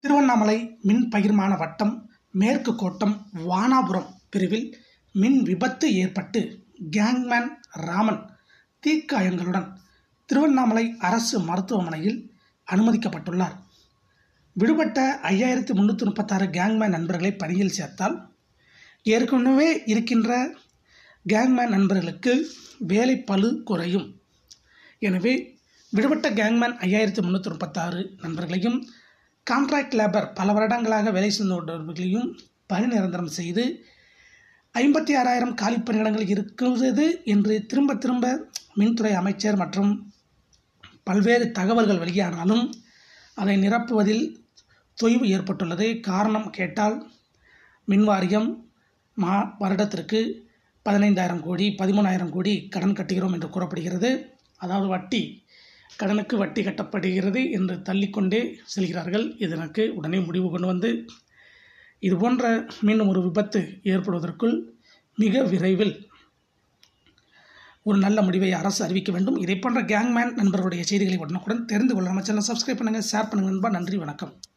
திருவண்ணாமலை மின் பகிர்மான வட்டம் மேற்கு கோட்டம் வானாபுரம் பிரிவில் மின் விபத்து ஏற்பட்டு கேங்மேன் ராமன் தீக்காயங்களுடன் திருவண்ணாமலை அரசு மருத்துவமனையில் அனுமதிக்கப்பட்டுள்ளார் விடுபட்ட ஐயாயிரத்தி முந்நூற்றி முப்பத்தாறு கேங்மேன் நண்பர்களை பணியில் சேர்த்தால் ஏற்கனவே இருக்கின்ற கேங்மேன் நண்பர்களுக்கு வேலை பளு குறையும் எனவே விடுபட்ட கேங்மேன் ஐயாயிரத்தி முந்நூற்றி முப்பத்தாறு நண்பர்களையும் கான்ட்ராக்ட் லேபர் பல வருடங்களாக வேலை செய்து கொண்டவர்களையும் பணி நிரந்தரம் செய்து ஐம்பத்தி ஆறாயிரம் காலி பணியிடங்கள் இருக்கிறது என்று திரும்ப திரும்ப மின்துறை அமைச்சர் மற்றும் பல்வேறு தகவல்கள் வெளியானாலும் அதை நிரப்புவதில் தொய்வு ஏற்பட்டுள்ளது காரணம் கேட்டால் மின்வாரியம் மா வருடத்திற்கு பதினைந்தாயிரம் கோடி பதிமூணாயிரம் கோடி கடன் கட்டுகிறோம் என்று கூறப்படுகிறது அதாவது வட்டி கடனுக்கு வட்டி கட்டப்படுகிறது என்று தள்ளிக்கொண்டே செல்கிறார்கள் இதற்கு உடனே முடிவு கொண்டு வந்து இது போன்ற மீண்டும் ஒரு விபத்து ஏற்படுவதற்குள் மிக விரைவில் ஒரு நல்ல முடிவை அரசு அறிவிக்க வேண்டும் இதை போன்ற கேங்மேன் நண்பர்களுடைய செய்திகளை உடனுக்குடன் தெரிந்து கொள்ள நம்ம சேனல் சப்ஸ்கிரைப் பண்ணுங்கள் ஷேர் பண்ணுங்கள் நண்பா நன்றி வணக்கம்